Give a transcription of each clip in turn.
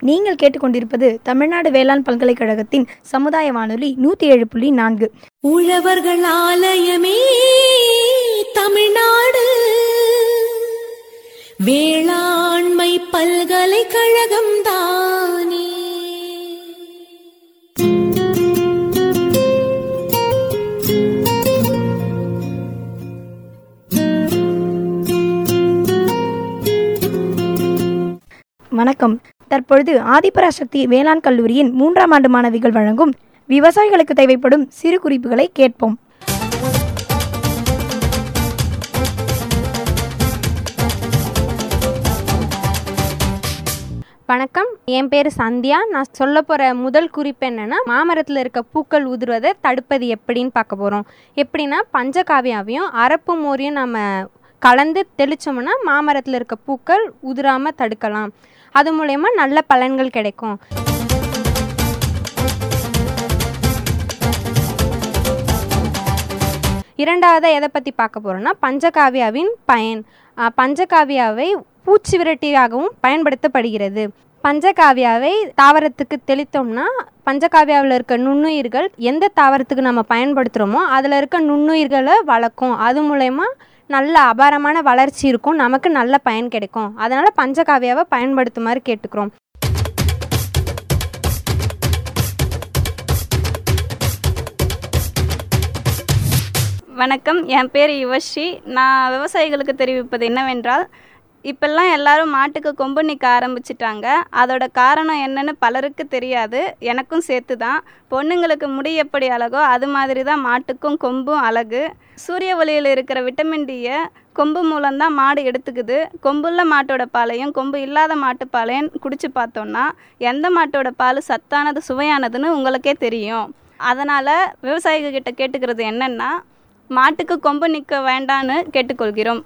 நீங்கள் கேட்டுக்கொண்டிருப்பது தமிழ்நாடு வேளாண் பல்கலைக்கழகத்தின் சமுதாய வானொலி நூற்றி ஏழு புள்ளி நான்கு உழவர்கள் ஆலயமே தமிழ்நாடு வேளாண்மை பல்கலைக்கழகம் தானே வணக்கம் தற்பொழுது ஆதிபராசக்தி வேளாண் கல்லூரியின் மூன்றாம் ஆண்டு மாணவிகள் வழங்கும் விவசாயிகளுக்கு தேவைப்படும் சிறு குறிப்புகளை கேட்போம் வணக்கம் என் பேர் சந்தியா நான் சொல்ல போகிற முதல் குறிப்பு என்னென்னா மாமரத்தில் இருக்க பூக்கள் உதிர்வதை தடுப்பது எப்படின்னு பார்க்க போகிறோம் எப்படின்னா பஞ்சகாவியாவையும் அரப்பு மோரையும் நம்ம கலந்து தெளித்தோம்னா மாமரத்தில் இருக்க பூக்கள் உதிராமல் தடுக்கலாம் அது மூலயமா நல்ல பலன்கள் கிடைக்கும் இரண்டாவதாக எதை பற்றி பார்க்க போகிறோன்னா பஞ்சகாவியாவின் பயன் அஹ், பஞ்சகாவியாவை பூச்சி விரட்டியாகவும் பயன்படுத்தப்படுகிறது பஞ்சகாவியாவை தாவரத்துக்கு தெளித்தோம்னா பஞ்சகாவியாவில் இருக்க நுண்ணுயிர்கள் எந்த தாவரத்துக்கு நம்ம பயன்படுத்துகிறோமோ அதில் இருக்க நுண்ணுயிர்களை வளர்க்கும் அது மூலயமா நல்ல அபாரமான வளர்ச்சி இருக்கும் நமக்கு நல்ல பயன் கிடைக்கும் அதனால் பஞ்சகாவியாவை பயன்படுத்துமாறு கேட்டுக்கிறோம் வணக்கம் என் பேர் யுவஸ்ரீ நான் விவசாயிகளுக்கு தெரிவிப்பது என்னவென்றால் இப்பெல்லாம் எல்லாரும் மாட்டுக்கு கொம்பு நிற்க ஆரம்பிச்சிட்டாங்க அதோட காரணம் என்னன்னு பலருக்கு தெரியாது எனக்கும் சேர்த்து தான் பொண்ணுங்களுக்கு முடி எப்படி அழகோ அது மாதிரி தான் மாட்டுக்கும் கொம்பும் அழகு சூரிய ஒளியில் இருக்கிற விட்டமின் டியை கொம்பு மூலம்தான் மாடு எடுத்துக்குது கொம்புள்ள மாட்டோட பாலையும் கொம்பு இல்லாத மாட்டு பாலையும் குடிச்சு பார்த்தோம்னா எந்த மாட்டோட பால் சத்தானது சுவையானதுன்னு உங்களுக்கே தெரியும் அதனால் விவசாயிகள் கிட்ட கேட்டுக்கிறது என்னன்னா மாட்டுக்கு கொம்பு நிற்க வேண்டான்னு கேட்டுக்கொள்கிறோம்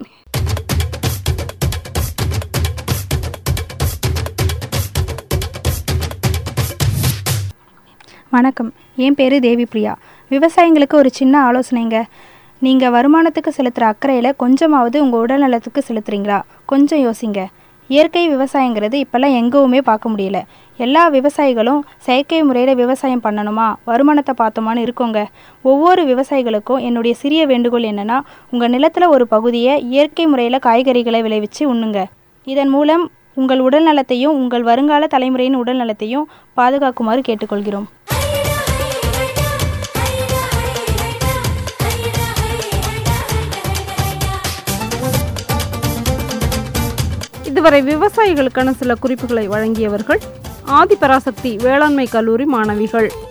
வணக்கம் என் பேர் தேவி பிரியா விவசாயிங்களுக்கு ஒரு சின்ன ஆலோசனைங்க நீங்கள் வருமானத்துக்கு செலுத்துகிற அக்கறையில் கொஞ்சமாவது உங்கள் உடல் நலத்துக்கு செலுத்துறீங்களா கொஞ்சம் யோசிங்க இயற்கை விவசாயங்கிறது இப்போல்லாம் எங்கேவுமே பார்க்க முடியல எல்லா விவசாயிகளும் செயற்கை முறையில் விவசாயம் பண்ணணுமா வருமானத்தை பார்த்தோமான்னு இருக்கோங்க ஒவ்வொரு விவசாயிகளுக்கும் என்னுடைய சிறிய வேண்டுகோள் என்னென்னா உங்கள் நிலத்தில் ஒரு பகுதியை இயற்கை முறையில் காய்கறிகளை விளைவிச்சு உண்ணுங்க இதன் மூலம் உங்கள் உடல் நலத்தையும் உங்கள் வருங்கால தலைமுறையின் உடல் நலத்தையும் பாதுகாக்குமாறு கேட்டுக்கொள்கிறோம் இதுவரை விவசாயிகளுக்கான சில குறிப்புகளை வழங்கியவர்கள் ஆதிபராசக்தி வேளாண்மை கல்லூரி மாணவிகள்